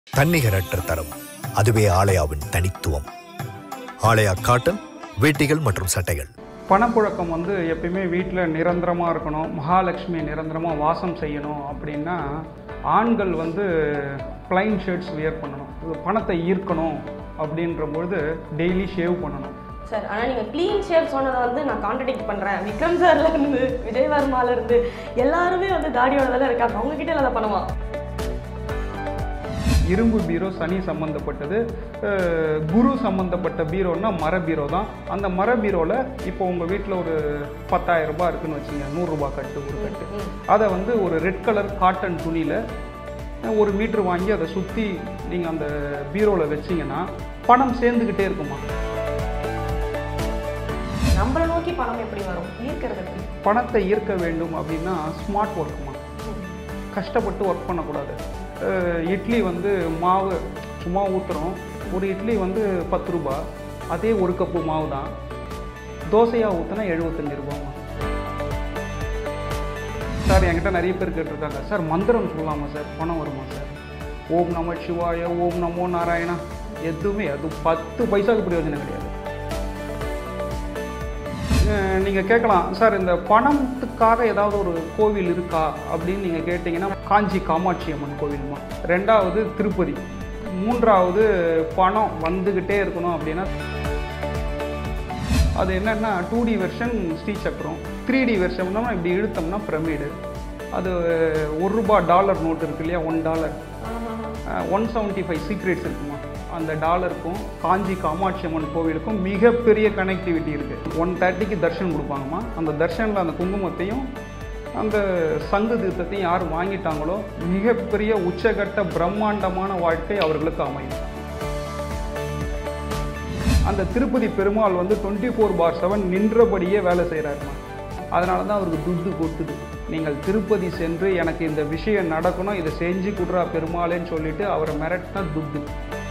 தன்னிகரற்ற தரம் அதுவே ஆலயாவின் தனித்துவம் ஆலயா காட்டன் வேட்டிகள் மற்றும் சட்டைகள் பணப்புழக்கம் வந்து எப்பயுமே வீட்டில் நிரந்தரமாக இருக்கணும் மகாலட்சுமி நிரந்தரமாக வாசம் செய்யணும் அப்படின்னா ஆண்கள் வந்து பிளைன் ஷர்ட்ஸ் வியர் பண்ணணும் இது பணத்தை ஈர்க்கணும் அப்படின்ற பொழுது டெய்லி ஷேவ் பண்ணணும் சார் ஆனால் நீங்கள் க்ளீன் ஷேப் சொன்னதை வந்து நான் கான்ட்ரடிக்ட் பண்ணுறேன் விக்ரம் சார்ல இருந்து விஜய் வர்மால இருந்து எல்லாருமே வந்து தாடியோட தானே இருக்காங்க அவங்க கிட்ட அதை பண்ணுவான் இரும்பு பீரோ சனி சம்மந்தப்பட்டது அஹ், குரு சம்மந்தப்பட்ட பீரோன்னா மர பீரோ தான் அந்த மர பீரோவில் இப்போ உங்கள் வீட்டில் ஒரு பத்தாயிரம் ரூபாய் இருக்குன்னு வச்சுங்க நூறுரூபா கட்டு ஒரு கட்டு அதை வந்து ஒரு ரெட் கலர் காட்டன் துணியில் ஒரு மீட்ரு வாங்கி அதை சுற்றி நீங்கள் அந்த பீரோவில் வச்சீங்கன்னா பணம் சேர்ந்துக்கிட்டே இருக்குமா நம்மளை நோக்கி பணம் எப்படி வரும் ஈர்க்கிறது எப்படி பணத்தை ஈர்க்க வேண்டும் அப்படின்னா ஸ்மார்ட் ஒர்க்குமா கஷ்டப்பட்டு ஒர்க் பண்ணக்கூடாது அஹ் இட்லி வந்து மாவு சும்மா ஊற்றுறோம் ஒரு இட்லி வந்து பத்து ரூபா அதே ஒரு கப்பு மாவு தான் தோசையாக ஊற்றினா எழுபத்தஞ்சு ரூபாமா சார் என்கிட்ட நிறைய பேர் கேட்டிருக்காங்க சார் மந்திரம் சொல்லலாமா சார் பணம் வருமா சார் ஓம் நம சிவாய ஓம் நமோ நாராயணா எதுவுமே அது பத்து பைசாவுக்கு பிரயோஜனம் கிடையாது நீங்கள் கேட்கலாம் சார் இந்த பணத்துக்காக ஏதாவது ஒரு கோவில் இருக்கா அப்படின்னு நீங்கள் கேட்டிங்கன்னா காஞ்சி காமாட்சி அம்மன் கோவில்மா ரெண்டாவது திருப்பதி மூன்றாவது பணம் வந்துக்கிட்டே இருக்கணும் அப்படின்னா அது என்னென்னா டூ டி வெர்ஷன் ஸ்ரீ சக்கரம் த்ரீ டி வெர்ஷன்னா இப்படி இழுத்தோம்னா பிரமிடு அது ஒரு ரூபா டாலர் நோட் இருக்கு இல்லையா one dollar one seventy five secrets இருக்குமா அந்த டாலருக்கும் காஞ்சி காமாட்சி அம்மன் கோவிலுக்கும் மிகப்பெரிய கனெக்டிவிட்டி இருக்குது ஒன் தேர்ட்டிக்கு தர்ஷன் கொடுப்பாங்கம்மா அந்த தர்ஷனில் அந்த குங்குமத்தையும் அந்த சங்கு தீர்த்தத்தையும் யார் வாங்கிட்டாங்களோ மிகப்பெரிய உச்சகட்ட பிரம்மாண்டமான வாழ்க்கை அவர்களுக்கு அமையும் அந்த திருப்பதி பெருமாள் வந்து டுவெண்ட்டி ஃபோர் பார் செவன் நின்றபடியே வேலை செய்கிறாருமா அதனால தான் அவருக்கு துட்டு கொட்டுது நீங்கள் திருப்பதி சென்று எனக்கு இந்த விஷயம் நடக்கணும் இதை செஞ்சு கொடுறா பெருமாளேன்னு சொல்லிட்டு அவரை மிரட்டினா துட்டு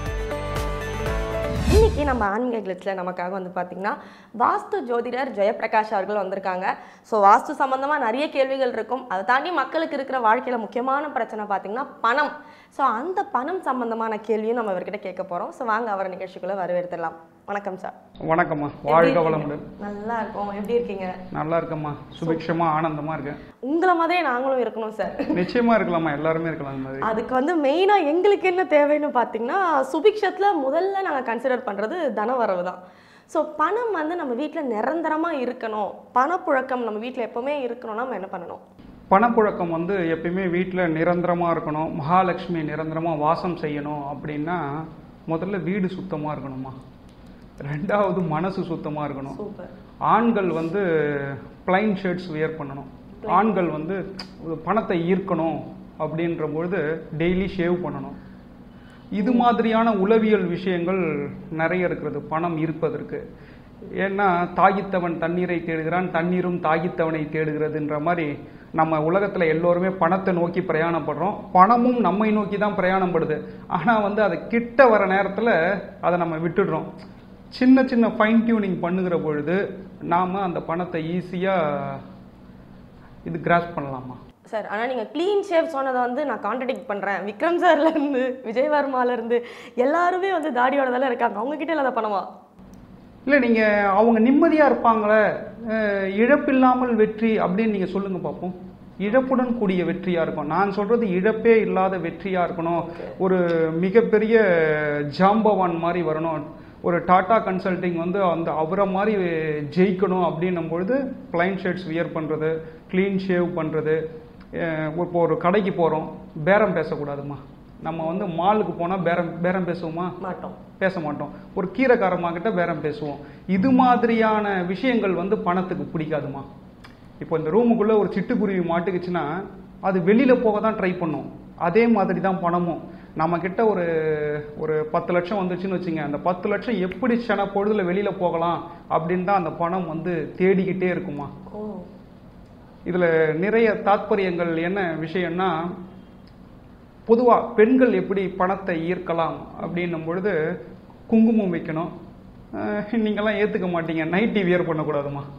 இன்னைக்கு நம்ம ஆன்மீக கிளச்சில் நமக்காக வந்து பார்த்தீங்கன்னா வாஸ்து ஜோதிடர் ஜெயபிரகாஷ் அவர்கள் வந்திருக்காங்க ஸோ வாஸ்து சம்மந்தமாக நிறைய கேள்விகள் இருக்கும் அதை தாண்டி மக்களுக்கு இருக்கிற வாழ்க்கையில் முக்கியமான பிரச்சனை பார்த்தீங்கன்னா பணம் ஸோ அந்த பணம் சம்மந்தமான கேள்வியும் நம்ம இவர்கிட்ட கேட்க போகிறோம் ஸோ வாங்க அவரை நிகழ்ச்சிக்குள்ளே வரவேற்றுலாம் வணக்கம் சார் வணக்கம்மா எப்படி வாழ்க இருக்கீங்க? வளமுடன் நல்லா இருக்கும் எப்படி இருக்கீங்க நல்லா இருக்கம்மா சுபிக்ஷமா ஆனந்தமா இருக்கேன் உங்களை மாதிரியே நாங்களும் இருக்கணும் சார் நிச்சயமா இருக்கலாமா எல்லாருமே இருக்கலாம் அந்த மாதிரி அதுக்கு வந்து மெயினாக எங்களுக்கு என்ன தேவைன்னு பார்த்தீங்கன்னா சுபிக்ஷத்தில் முதல்ல நாங்கள் கன்சிடர் பண்ணுறது தனவரவு தான் ஸோ பணம் வந்து நம்ம வீட்டில் நிரந்தரமாக இருக்கணும் பணப்புழக்கம் நம்ம வீட்டில் எப்போவுமே இருக்கணும்னா நம்ம என்ன பண்ணணும் பணப்புழக்கம் வந்து எப்பயுமே வீட்டில் நிரந்தரமாக இருக்கணும் மகாலட்சுமி நிரந்தரமாக வாசம் செய்யணும் அப்படின்னா முதல்ல வீடு சுத்தமாக இருக்கணுமா ரெண்டாவது மனசு சுத்தமாக இருக்கணும் சூப்பர் ஆண்கள் வந்து பிளைன் ஷர்ட்ஸ் வியர் பண்ணணும் ஆண்கள் வந்து பணத்தை ஈர்க்கணும் அப்படின்ற பொழுது டெய்லி ஷேவ் பண்ணணும் இது மாதிரியான உளவியல் விஷயங்கள் நிறைய இருக்கிறது பணம் ஈர்ப்பதற்கு ஏன்னா தாகித்தவன் தண்ணீரை தேடுகிறான் தண்ணீரும் தாகித்தவனை தேடுகிறதுன்ற மாதிரி நம்ம உலகத்தில் எல்லோருமே பணத்தை நோக்கி பிரயாணப்படுறோம் பணமும் நம்மை நோக்கி தான் பிரயாணப்படுது ஆனால் வந்து அது கிட்ட வர நேரத்தில் அதை நம்ம விட்டுடுறோம் சின்ன சின்ன ஃபைன் டியூனிங் பண்ணுகிற பொழுது நாம் அந்த பணத்தை ஈஸியாக இது கிராஸ் பண்ணலாமா சார் ஆனால் நீங்கள் க்ளீன் ஷேப் சொன்னதை வந்து நான் கான்ட்ரடிக்ட் பண்ணுறேன் விக்ரம் சார்ல இருந்து விஜய் வர்மால இருந்து எல்லாருமே வந்து தாடியோட தானே இருக்காங்க அவங்க கிட்ட அதை பண்ணுவா இல்லை நீங்கள் அவங்க நிம்மதியாக இருப்பாங்களே அஹ், இழப்பில்லாமல் வெற்றி அப்படின்னு நீங்கள் சொல்லுங்கள் பார்ப்போம் இழப்புடன் கூடிய வெற்றியாக இருக்கும் நான் சொல்கிறது இழப்பே இல்லாத வெற்றியாக இருக்கணும் ஒரு மிகப்பெரிய ஜாம்பவான் மாதிரி வரணும் ஒரு டாடா கன்சல்டிங் வந்து அந்த அவரை மாதிரி ஜெயிக்கணும் அப்படின்னும் பொழுது பிளைன் ஷர்ட்ஸ் வியர் பண்ணுறது க்ளீன் ஷேவ் பண்ணுறது இப்போ ஒரு கடைக்கு போகிறோம் பேரம் பேசக்கூடாதுமா நம்ம வந்து மாலுக்கு போனால் பேரம் பேரம் பேசுவோமா மாட்டோம் பேச மாட்டோம் ஒரு கீரைக்காரம்மா கிட்ட பேரம் பேசுவோம் இது மாதிரியான விஷயங்கள் வந்து பணத்துக்கு பிடிக்காதுமா இப்போ இந்த ரூமுக்குள்ளே ஒரு சிட்டுக்குருவி மாட்டுக்குச்சுன்னா அது வெளியில் போக தான் ட்ரை பண்ணும் அதே மாதிரி தான் பணமும் நம்ம கிட்ட ஒரு ஒரு பத்து லட்சம் வந்துச்சுன்னு வச்சுங்க அந்த பத்து லட்சம் எப்படி சென பொழுதுல வெளியில் போகலாம் அப்படின்னு தான் அந்த பணம் வந்து தேடிக்கிட்டே இருக்குமா ஓ இதில் நிறைய தாத்பரியங்கள் என்ன விஷயம்னா பொதுவாக பெண்கள் எப்படி பணத்தை ஈர்க்கலாம் அப்படின்னும் பொழுது குங்குமம் வைக்கணும் அஹ் நீங்கெல்லாம் ஏற்றுக்க மாட்டீங்க நைட்டி வியர் பண்ணக்கூடாதுமா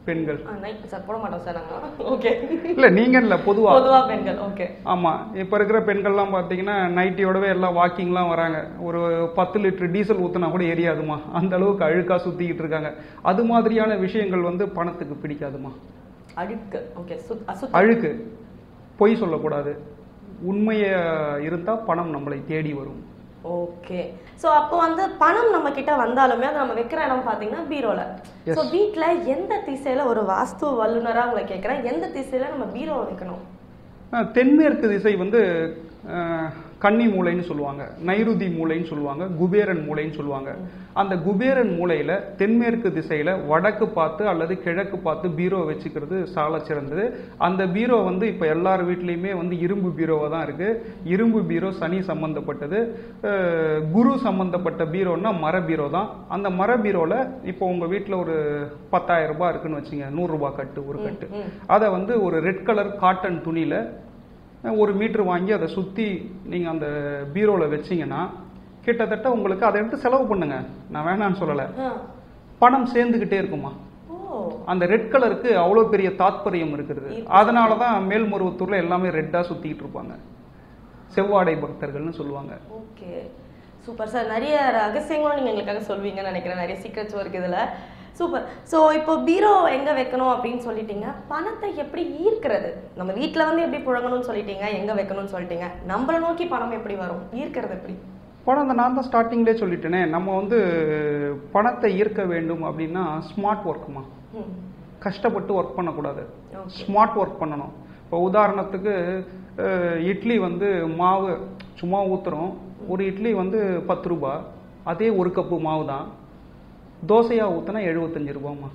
பெண்கள் நைட் சார் போட மாட்டோம் சார் நாங்கள் ஓகே இல்லை நீங்கள் இல்லை பொதுவாக பொதுவா பெண்கள் ஓகே ஆமாம் இப்போ இருக்கிற பெண்கள்லாம் பார்த்தீங்கன்னா நைட்டியோடவே எல்லாம் வாக்கிங்லாம் வராங்க ஒரு பத்து லிட்டர் டீசல் ஊற்றினா கூட எரியாதுமா அந்த அளவுக்கு அழுக்காக சுற்றிக்கிட்டு இருக்காங்க அது மாதிரியான விஷயங்கள் வந்து பணத்துக்கு பிடிக்காதுமா அழுக்கு ஓகே சுத் அசுத்தம் அழுக்கு பொய் சொல்லக்கூடாது உண்மையை இருந்தால் பணம் நம்மளை தேடி வரும் ஓகே ஸோ அப்போ வந்து பணம் நம்ம கிட்ட வந்தாலுமே அதை நம்ம வைக்கிற இடம் பார்த்தீங்கன்னா பீரோல ஸோ வீட்டில் எந்த திசையில ஒரு வாஸ்து வல்லுனரா உங்களை கேட்குறேன் எந்த திசையில நம்ம பீரோ வைக்கணும் அஹ் தென்மேற்கு திசை வந்து அஹ், கன்னி மூலைன்னு சொல்லுவாங்க நைருதி மூலைன்னு சொல்லுவாங்க குபேரன் மூலைன்னு சொல்லுவாங்க அந்த குபேரன் மூலையில தென்மேற்கு திசையில வடக்கு பார்த்து அல்லது கிழக்கு பார்த்து பீரோ வச்சுக்கிறது சால சிறந்தது அந்த பீரோ வந்து இப்போ எல்லார் வீட்லேயுமே வந்து இரும்பு பீரோவாக தான் இருக்கு இரும்பு பீரோ சனி சம்பந்தப்பட்டது அஹ், குரு சம்பந்தப்பட்ட பீரோன்னா மர பீரோ தான் அந்த மர பீரோல இப்போ உங்க வீட்டில் ஒரு பத்தாயிரம் ரூபாய் இருக்குன்னு வச்சுங்க நூறுரூபா கட்டு ஒரு கட்டு அதை வந்து ஒரு ரெட் கலர் காட்டன் துணியில ஒரு மீட்டர் வாங்கி அதை சுற்றி நீங்கள் அந்த பீரோவில் வச்சீங்கன்னா கிட்டத்தட்ட உங்களுக்கு அதை எடுத்து செலவு பண்ணுங்க நான் வேணான்னு சொல்லலை ஆ. பணம் சேர்ந்துக்கிட்டே இருக்குமா ஓ அந்த ரெட் கலருக்கு அவ்வளோ பெரிய தாத்பரியம் இருக்கிறது அதனால தான் மேல்மருவத்தூரில் எல்லாமே ரெட்டாக சுற்றிக்கிட்டு இருப்பாங்க செவ்வாடை பக்தர்கள்னு சொல்லுவாங்க ஓகே சூப்பர் சார் நிறைய ரகசியங்களும் நீங்கள் எங்களுக்காக சொல்வீங்கன்னு நினைக்கிறேன் நிறைய சீக்ரெட்ஸ் இருக்கு இதில் சூப்பர் ஸோ இப்போ பீரோ எங்கே வைக்கணும் அப்படின்னு சொல்லிட்டீங்க பணத்தை எப்படி ஈர்க்கிறது நம்ம வீட்டில் வந்து எப்படி புழங்கணும்னு சொல்லிட்டீங்க எங்கே வைக்கணும்னு சொல்லிட்டீங்க நம்மளை நோக்கி பணம் எப்படி வரும் ஈர்க்கிறது எப்படி பணம் அந்த நான் தான் ஸ்டார்டிங்லேயே சொல்லிட்டேனே நம்ம வந்து பணத்தை ஈர்க்க வேண்டும் அப்படின்னா ஸ்மார்ட் ஒர்க்குமா ம் கஷ்டப்பட்டு ஒர்க் பண்ணக்கூடாது Okay. ஸ்மார்ட் ஒர்க் பண்ணணும் இப்போ உதாரணத்துக்கு அஹ், இட்லி வந்து மாவு சும்மா ஊற்றுறோம் ஒரு இட்லி வந்து பத்து ரூபா அதே ஒரு கப்பு மாவு தான் தோசையாக ஊற்றினா எழுபத்தஞ்சு ரூபாம்மா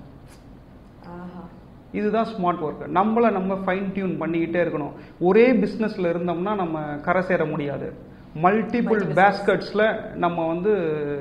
ஆஹா இதுதான் ஸ்மார்ட் ஒர்க் நம்மளை நம்ம ஃபைன் டியூன் பண்ணிக்கிட்டே இருக்கணும் ஒரே பிஸ்னஸில் இருந்தோம்னா நம்ம கரை சேர முடியாது மல்டிபிள் பேஸ்கட்ஸில் நம்ம வந்து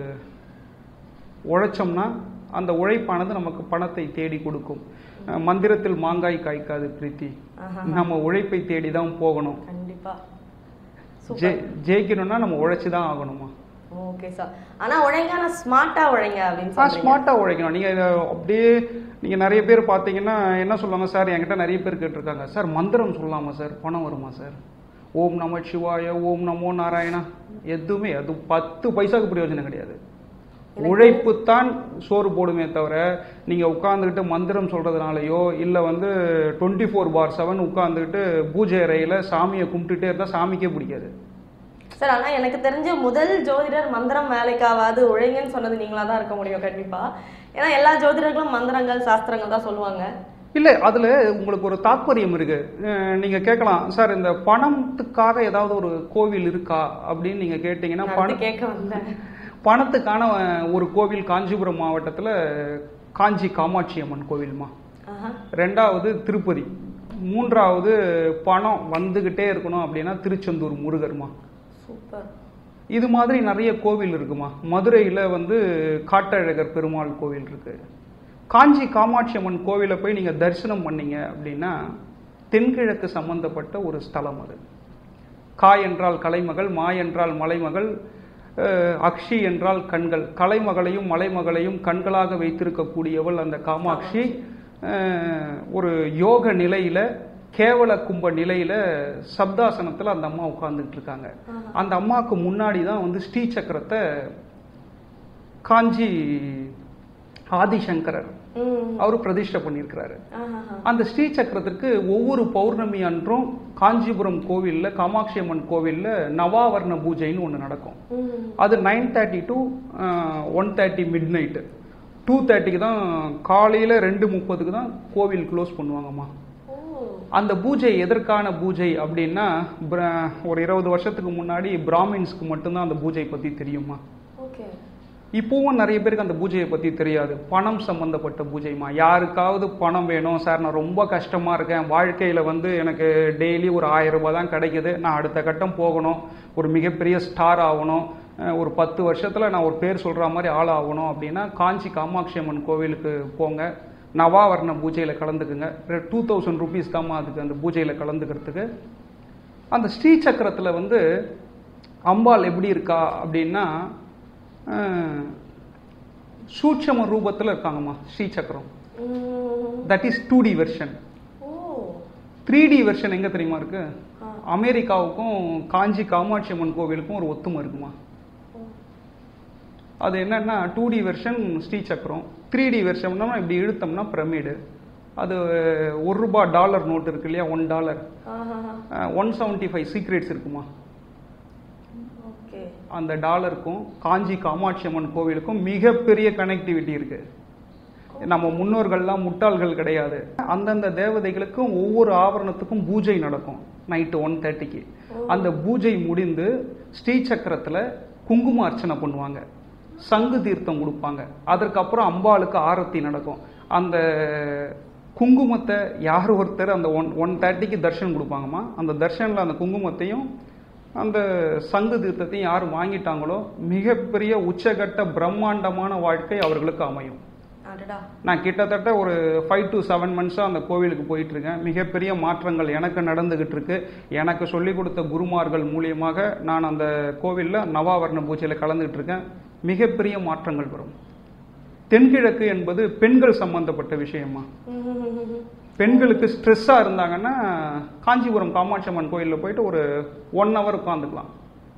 உழைச்சோம்னா அந்த உழைப்பானது நமக்கு பணத்தை தேடி கொடுக்கும் அஹ் மந்திரத்தில் மாங்காய் காய்க்காது பிரீத்தி ஆஹா நம்ம உழைப்பை தேடி தான் போகணும் கண்டிப்பா ஜெ ஜெயிக்கணும்னா நம்ம உழைச்சி தான் ஆகணுமா ஓகே சார் ஆனா உழைங்க ஆனா ஸ்மார்ட்டா உழைங்க அப்படின்னு ஆ சொல்றீங்க ஸ்மார்ட்டாக உழைக்கணும் நீங்கள் அப்படியே நீங்கள் நிறைய பேர் பார்த்தீங்கன்னா என்ன சொல்லுவாங்க சார் என்கிட்ட நிறைய பேர் கேட்டிருக்காங்க சார் மந்திரம் சொல்லலாமா சார் பணம் வருமா சார் ஓம் நம சிவாய ஓம் நமோ நாராயணா எதுவுமே அது பத்து பைசாவுக்கு பிரயோஜனம் கிடையாது உழைப்பு தான் சோறு போடுமே தவிர நீங்கள் உட்காந்துக்கிட்டு மந்திரம் சொல்கிறதுனாலையோ இல்லை வந்து டுவெண்ட்டி ஃபோர் பார் செவன் உட்காந்துக்கிட்டு பூஜை அறையில் சாமியை கும்பிட்டுட்டே இருந்தால் சாமிக்கே பிடிக்காது சார் ஆனா எனக்கு தெரிஞ்ச முதல் ஜோதிடர் மந்திரம் வேலைக்காவாது உழைங்கன்னு சொன்னது நீங்களா தான் இருக்க முடியும் கண்டிப்பா ஏன்னா எல்லா ஜோதிடர்களும் மந்திரங்கள் சாஸ்திரங்கள் தான் சொல்லுவாங்க இல்லை அதில் உங்களுக்கு ஒரு தாத்பரியம் இருக்கு அஹ் நீங்க கேட்கலாம் சார் இந்த பணத்துக்காக ஏதாவது ஒரு கோவில் இருக்கா அப்படின்னு நீங்க கேட்டீங்கன்னா நான் பண அடுத்து கேட்க வந்தேன் பணத்துக்கான அஹ், ஒரு கோவில் காஞ்சிபுரம் மாவட்டத்தில் காஞ்சி காமாட்சி அம்மன் கோவில்மா ஆஹா ரெண்டாவது திருப்பதி மூன்றாவது பணம் வந்துக்கிட்டே இருக்கணும் அப்படின்னா திருச்செந்தூர் முருகர்மா சூப்பர் இது மாதிரி நிறைய கோவில் இருக்குமா மதுரையில் வந்து காட்டழகர் பெருமாள் கோவில் இருக்கு காஞ்சி காமாட்சி அம்மன் கோவிலை போய் நீங்கள் தரிசனம் பண்ணீங்க அப்படின்னா தென்கிழக்கு சம்பந்தப்பட்ட ஒரு ஸ்தலம் அது கா என்றால் கலைமகள் மா என்றால் மலைமகள் அஹ், அக்ஷி என்றால் கண்கள் கலைமகளையும் மலைமகளையும் கண்களாக வைத்திருக்கக்கூடியவள் அந்த காமாட்சி அஹ், ஒரு யோக நிலையில கேவல கும்ப நிலையில சப்தாசனத்துல அந்த அம்மா உட்கார்ந்துட்டு இருக்காங்க அந்த அம்மாவுக்கு முன்னாடி தான் வந்து ஸ்ரீ சக்கரத்தை காஞ்சி ஆதிசங்கரர் ம் அவர் பிரதிஷ்டை பண்ணியிருக்கிறாரு ஆஹா அந்த ஸ்ரீ சக்கரத்திற்கு ஒவ்வொரு பௌர்ணமி அன்றும் காஞ்சிபுரம் கோவில்ல காமாட்சி அம்மன் கோவில்ல நவாவர்ண பூஜைன்னு ஒன்று நடக்கும் ம் அது nine thirty to one thirty midnight two தேர்ட்டிக்கு தான் காலையில் ரெண்டு முப்பதுக்கு தான் கோவில் க்ளோஸ் பண்ணுவாங்கம்மா ஓ அந்த பூஜை எதற்கான பூஜை அப்படின்னா பிர- ஒரு இருபது வருஷத்துக்கு முன்னாடி பிராமின்ஸ்க்கு மட்டும்தான் அந்த பூஜை பற்றி தெரியுமா ஓகே இப்போவும் நிறைய பேருக்கு அந்த பூஜையை பற்றி தெரியாது பணம் சம்பந்தப்பட்ட பூஜைமா யாருக்காவது பணம் வேணும் சார் நான் ரொம்ப கஷ்டமாக இருக்கேன் வாழ்க்கையில் வந்து எனக்கு டெய்லி ஒரு ஆயிரம் ரூபாய் தான் கிடைக்குது நான் அடுத்த கட்டம் போகணும் ஒரு மிகப்பெரிய ஸ்டார் ஆகணும் அஹ் ஒரு பத்து வருஷத்தில் நான் ஒரு பேர் சொல்கிற மாதிரி ஆள் ஆகணும் அப்படின்னா காஞ்சி காமாட்சி அம்மன் கோவிலுக்கு போங்க நவாவர்ண பூஜையில் கலந்துக்குங்க டூ தௌசண்ட் ருபீஸ் தாம்மா அதுக்கு அந்த பூஜையில் கலந்துக்கிறதுக்கு அந்த ஸ்ரீ சக்கரத்தில் வந்து அம்பாள் எப்படி இருக்கா அப்படின்னா அஹ், சூட்சம ரூபத்தில் இருக்காங்கம்மா ஸ்ரீ சக்கரம் ம் that is two D version oh three D version எங்கே தெரியுமா இருக்கு அமெரிக்காவுக்கும் காஞ்சி காமாட்சி அம்மன் கோவிலுக்கும் ஒரு ஒத்துமை இருக்குமா அது என்னன்னா two D version Srichakram three D வெர்ஷன்னா இப்படி இழுத்தோம்னா பிரமிடு அது ஒரு ரூபா டாலர் நோட் இருக்கு இல்லையா ஒன் டாலர் ஆஹா ஒன் செவன்ட்டி ஃபைவ் சீக்ரெட்ஸ் இருக்குமா ஓகே அந்த டாலருக்கும் காஞ்சி காமாட்சி அம்மன் கோவிலுக்கும் மிகப்பெரிய கனெக்டிவிட்டி இருக்கு நம்ம முன்னோர்கள்லாம் முட்டாள்கள் கிடையாது அந்தந்த தேவதைகளுக்கும் ஒவ்வொரு ஆவரணத்துக்கும் பூஜை நடக்கும் நைட்டு ஒன் தேர்ட்டிக்கு அந்த பூஜை முடிந்து ஸ்ரீசக்கரத்தில் குங்கும அர்ச்சனை பண்ணுவாங்க சங்கு தீர்த்தம் கொடுப்பாங்க அதற்கப்புறம் அம்பாளுக்கு ஆரத்தி நடக்கும் அந்த குங்குமத்தை யார் ஒருத்தர் அந்த ஒன் ஒன் தேர்ட்டிக்கு தர்ஷன் கொடுப்பாங்கம்மா அந்த தர்ஷனில் அந்த குங்குமத்தையும் அந்த சங்கு தீர்த்தத்தையும் யார் வாங்கிட்டாங்களோ மிகப்பெரிய உச்சகட்ட பிரம்மாண்டமான வாழ்க்கை அவர்களுக்கு அமையும் அடடா நான் கிட்டத்தட்ட ஒரு ஃபைவ் டு செவன் மந்த்ஸாக அந்த கோவிலுக்கு போயிட்டு இருக்கேன் மிகப்பெரிய மாற்றங்கள் எனக்கு நடந்துகிட்டு இருக்கு எனக்கு சொல்லிக் கொடுத்த குருமார்கள் மூலியமாக நான் அந்த கோவிலில் நவாவரண பூஜையில் கலந்துகிட்டு இருக்கேன் மிகப்பெரிய மாற்றங்கள் வரும் தென்கிழக்கு என்பது பெண்கள் சம்பந்தப்பட்ட விஷயமா பெண்களுக்கு ஸ்ட்ரெஸ்ஸாக இருந்தாங்கன்னா காஞ்சிபுரம் காமாட்சி அம்மன் கோயிலில் போயிட்டு ஒரு ஒன் ஹவர் உட்காந்துக்கலாம்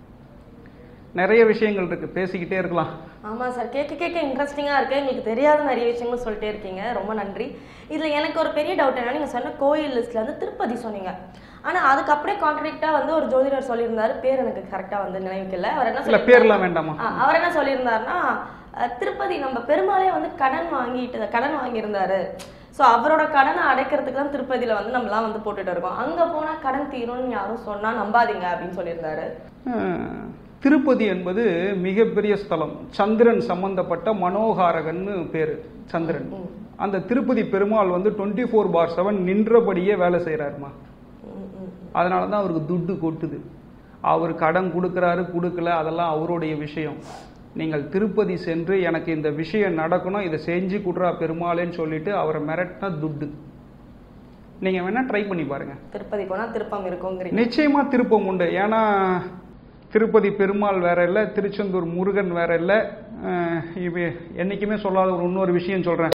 நிறைய விஷயங்கள் இருக்கு பேசிக்கிட்டே இருக்கலாம் ஆமா சார் கேட்க கேட்க இன்ட்ரெஸ்டிங்காக இருக்கு எங்களுக்கு தெரியாத நிறைய விஷயங்கள் சொல்லிட்டே இருக்கீங்க ரொம்ப நன்றி இதுல எனக்கு ஒரு பெரிய டவுட் என்ன நீங்க சொன்ன கோயில் லிஸ்ட்ல வந்து திருப்பதி சொன்னீங்க ஆனா அதுக்கு அப்படியே கான்ட்ராக்டா வந்து ஒரு ஜோதிடர் சொல்லியிருந்தாரு பேர் எனக்கு கரெக்டா வந்து நினைவுக்கல அவர் என்ன இல்லை சொல்லி பேர்லாம் வேண்டாமா அவர் என்ன சொல்லியிருந்தாருன்னா அஹ், திருப்பதி நம்ம பெருமாளே வந்து கடன் வாங்கிட்டு கடன் வாங்கியிருந்தாரு ஸோ அவரோட கடனை அடைக்கிறதுக்கு தான் திருப்பதியில வந்து நம்மலாம் வந்து போட்டுட்டு இருக்கோம் அங்க போனா கடன் தீரும்னு யாரும் சொன்னா நம்பாதீங்க அப்படின்னு சொல்லியிருந்தாரு அஹ், திருப்பதி என்பது மிகப்பெரிய ஸ்தலம் சந்திரன் சம்பந்தப்பட்ட மனோகாரகன்னு பேரு சந்திரன் அந்த திருப்பதி பெருமாள் வந்து டுவெண்ட்டி ஃபோர் பார் செவன் நின்றபடியே வேலை செய்கிறாருமா ம், ம். அதனால தான் அவருக்கு துட்டு கொட்டுது அவர் கடன் கொடுக்குறாரு கொடுக்கல அதெல்லாம் அவருடைய விஷயம் நீங்கள் திருப்பதி சென்று எனக்கு இந்த விஷயம் நடக்கணும் இதை செஞ்சு கொடுறா பெருமாளேன்னு சொல்லிட்டு அவரை மிரட்டினா துட்டு நீங்கள் வேணால் ட்ரை பண்ணி பாருங்க திருப்பதி போனா திருப்பம் இருக்குங்கிறீங்க நிச்சயமா திருப்பம் உண்டு ஏன்னா திருப்பதி பெருமாள் வேற இல்லை திருச்செந்தூர் முருகன் வேற இல்லை அஹ் இது என்னைக்குமே சொல்லாத ஒரு இன்னொரு விஷயம் சொல்றேன்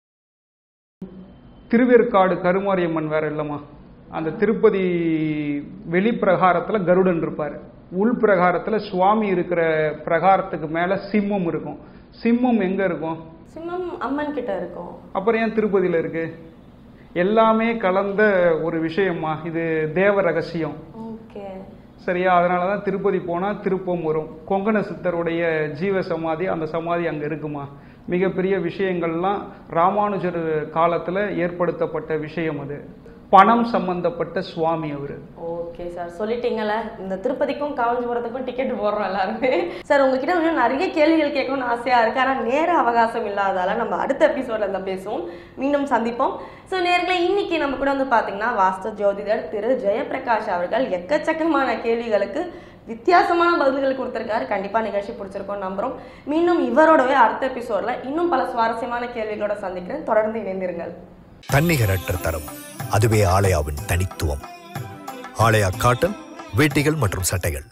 திருவேற்காடு கருமாரியம்மன் வேற இல்லைம்மா அந்த திருப்பதி வெளிப்பிரகாரத்துல கருடன் இருப்பார் உள் பிரகாரத்துல சுவாமி இருக்கிற பிரகாரத்துக்கு மேல சிம்மம் இருக்கும் சிம்மம் எங்க இருக்கும் சிம்மம் அம்மன் கிட்ட இருக்கும் அப்புறம் ஏன் திருப்பதியில இருக்கு எல்லாமே கலந்த ஒரு விஷயம்மா இது தேவ ரகசியம் ஓகே சரியா அதனால தான் திருப்பதி போனால் திருப்பம் வரும் கொங்கண சித்தருடைய ஜீவ சமாதி அந்த சமாதி அங்கே இருக்குமா மிகப்பெரிய விஷயங்கள்லாம் ராமானுஜர் காலத்தில் ஏற்படுத்தப்பட்ட விஷயம் அது பணம் சம்பந்தப்பட்ட சுவாமி அவர் ஓகே சார் சொல்லிட்டீங்கல்ல இந்த திருப்பதிக்கும் காஞ்சிபுரத்துக்கும் டிக்கெட் போடுறோம் எல்லாருமே சார் உங்ககிட்ட இன்னும் நிறைய கேள்விகள் கேட்கணும்னு ஆசையா இருக்கு ஆனால் நேர அவகாசம் இல்லாதால நம்ம அடுத்த எபிசோட்ல தான் பேசுவோம் மீண்டும் சந்திப்போம் ஸோ நேர்களை இன்னைக்கு நம்ம கூட வந்து பார்த்தீங்கன்னா வாஸ்து ஜோதிடர் திரு ஜெயபிரகாஷ் அவர்கள் எக்கச்சக்கமான கேள்விகளுக்கு வித்தியாசமான பதில்கள் கொடுத்துருக்காரு கண்டிப்பா நிகழ்ச்சி பிடிச்சிருக்கோம் நம்புறோம் மீண்டும் இவரோடவே அடுத்த எபிசோட்ல இன்னும் பல சுவாரஸ்யமான கேள்விகளோட சந்திக்கிறேன் தொடர்ந்து இணைந்திருங்கள் தன்னிகரற்ற தரம் அதுவே ஆலயாவின் தனித்துவம் ஆலயா காட்டன் வேட்டிகள் மற்றும் சட்டைகள்